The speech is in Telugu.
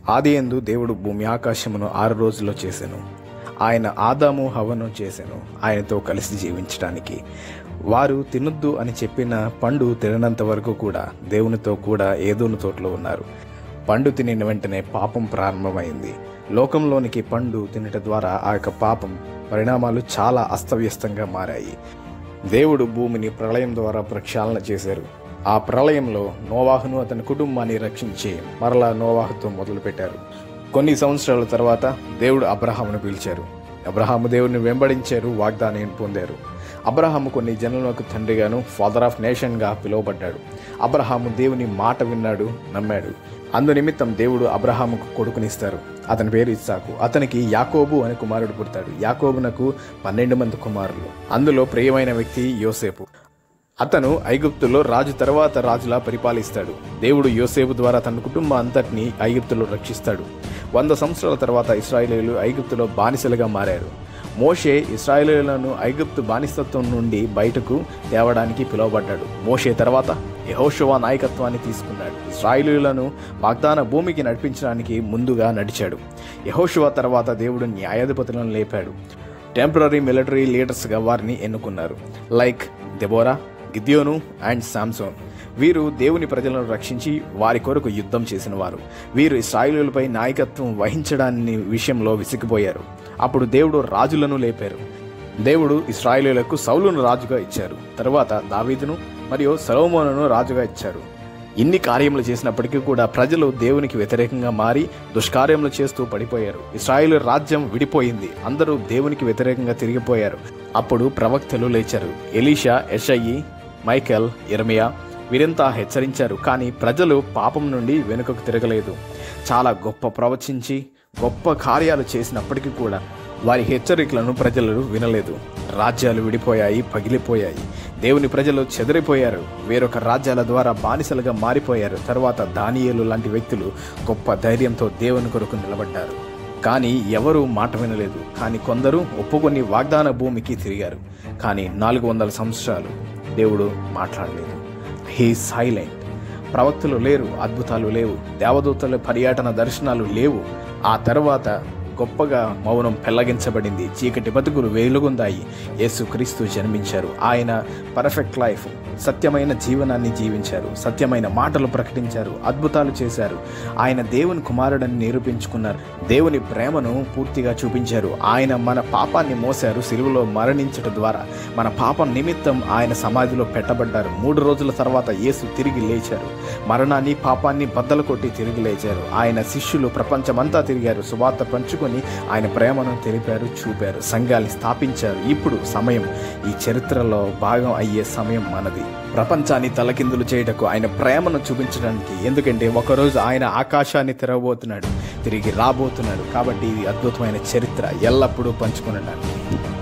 ఆది ఎందు దేవుడు భూమి ఆకాశమును ఆరు రోజుల్లో చేసెను ఆయన ఆదాము హవను చేసెను ఆయనతో కలిసి జీవించడానికి వారు తినొద్దు అని చెప్పిన పండు తిననంత వరకు కూడా దేవునితో కూడా ఏదోను తోటలో ఉన్నారు పండు తినిన వెంటనే పాపం ప్రారంభమైంది లోకంలోనికి పండు తినట ద్వారా ఆ యొక్క పాపం పరిణామాలు చాలా అస్తవ్యస్తంగా మారాయి దేవుడు భూమిని ప్రళయం ద్వారా ప్రక్షాళన చేశారు ఆ ప్రళయంలో నోవాహును అతని కుటుంబాన్ని రక్షించి మరలా నోవాహుతో మొదలుపెట్టారు కొన్ని సంవత్సరాల తర్వాత దేవుడు అబ్రహామును పిలిచారు అబ్రహాము దేవుడిని వెంబడించారు వాగ్దానాన్ని పొందారు అబ్రహాము కొన్ని జనులకు తండ్రిగాను ఫాదర్ ఆఫ్ నేషన్గా పిలువబడ్డాడు అబ్రహాము దేవుని మాట విన్నాడు నమ్మాడు అందు నిమిత్తం దేవుడు అబ్రహాముకు కొడుకునిస్తారు అతని పేరు ఇస్సాకు అతనికి యాకోబు అనే కుమారుడు పుడతాడు యాకోబునకు పన్నెండు మంది కుమారులు అందులో ప్రియమైన వ్యక్తి యోసేపు అతను ఐగుప్తులో రాజు తర్వాత రాజులా పరిపాలిస్తాడు దేవుడు యోసేపు ద్వారా తన కుటుంబం అంతటిని ఐగుప్తులో రక్షిస్తాడు వంద సంవత్సరాల తర్వాత ఇస్రాయేలీలు ఐగుప్తులో బానిసలుగా మారారు మోషే ఇస్రాయేలీలను ఐగుప్తు బానిసత్వం నుండి బయటకు తేవడానికి పిలువబడ్డాడు మోషే తర్వాత యహోషువా నాయకత్వాన్ని తీసుకున్నాడు ఇస్రాయేలీలను వాగ్దాన భూమికి నడిపించడానికి ముందుగా నడిచాడు యహోషువా తర్వాత దేవుడు న్యాయాధిపతులను లేపాడు టెంపరీ మిలిటరీ లీడర్స్గా వారిని ఎన్నుకున్నారు లైక్ దెబోరా గిద్యోను అండ్ సామ్సోన్ వీరు దేవుని ప్రజలను రక్షించి వారి కొరకు యుద్ధం చేసిన వారు వీరు ఇస్రాయిలులపై నాయకత్వం వహించడాన్ని విషయంలో విసిగిపోయారు అప్పుడు దేవుడు రాజులను లేపారు దేవుడు ఇస్రాయిలులకు సౌలును రాజుగా ఇచ్చారు తరువాత దావీదును మరియు సలోమోనును రాజుగా ఇచ్చారు ఇన్ని కార్యములు చేసినప్పటికీ కూడా ప్రజలు దేవునికి వ్యతిరేకంగా మారి దుష్కార్యములు చేస్తూ పడిపోయారు ఇస్రాయేల్ రాజ్యం విడిపోయింది అందరూ దేవునికి వ్యతిరేకంగా తిరిగిపోయారు అప్పుడు ప్రవక్తలు లేచారు ఎలీషా యషయి మైకెల్ ఇర్మియా వీరంతా హెచ్చరించారు కానీ ప్రజలు పాపం నుండి వెనుకకు తిరగలేదు చాలా గొప్ప ప్రవచించి గొప్ప కార్యాలు చేసినప్పటికీ కూడా వారి హెచ్చరికలను ప్రజలు వినలేదు రాజ్యాలు విడిపోయాయి పగిలిపోయాయి దేవుని ప్రజలు చెదిరిపోయారు వేరొక రాజ్యాల ద్వారా బానిసలుగా మారిపోయారు తర్వాత దానియేలు లాంటి వ్యక్తులు గొప్ప ధైర్యంతో దేవుని కొరకు నిలబడ్డారు కానీ ఎవరూ మాట వినలేదు కానీ కొందరు ఒప్పుకొని వాగ్దాన భూమికి తిరిగారు కానీ నాలుగు వందల సంవత్సరాలు దేవుడు మాట్లాడలేదు హీ సైలెంట్ ప్రవక్తలు లేరు అద్భుతాలు లేవు దేవదూతల పర్యటన దర్శనాలు లేవు ఆ తర్వాత గొప్పగా మౌనం పెల్లగించబడింది చీకటి బతుకులు వెలుగొందాయి యేసుక్రీస్తు జన్మించారు ఆయన పర్ఫెక్ట్ లైఫ్ సత్యమైన జీవనాన్ని జీవించారు సత్యమైన మాటలు ప్రకటించారు అద్భుతాలు చేశారు ఆయన దేవుని కుమారుడని నిరూపించుకున్నారు దేవుని ప్రేమను పూర్తిగా చూపించారు ఆయన మన పాపాన్ని మోసారు సిలువలో మరణించడం ద్వారా మన పాపం నిమిత్తం ఆయన సమాధిలో పెట్టబడ్డారు మూడు రోజుల తర్వాత యేసు తిరిగి లేచారు మరణాన్ని పాపాన్ని బద్దలు కొట్టి తిరిగి లేచారు ఆయన శిష్యులు ప్రపంచమంతా తిరిగారు సువార్త పంచుకొని ఆయన ప్రేమను తెలిపారు చూపారు సంఘాన్ని స్థాపించారు ఇప్పుడు సమయం ఈ చరిత్రలో భాగం అయ్యే సమయం మనది ప్రపంచాన్ని తలకిందులు చేయటకు ఆయన ప్రేమను చూపించడానికి ఎందుకంటే ఒకరోజు ఆయన ఆకాశాన్ని తెరవబోతున్నాడు తిరిగి రాబోతున్నాడు కాబట్టి ఇది అద్భుతమైన చరిత్ర ఎల్లప్పుడూ పంచుకునడానికి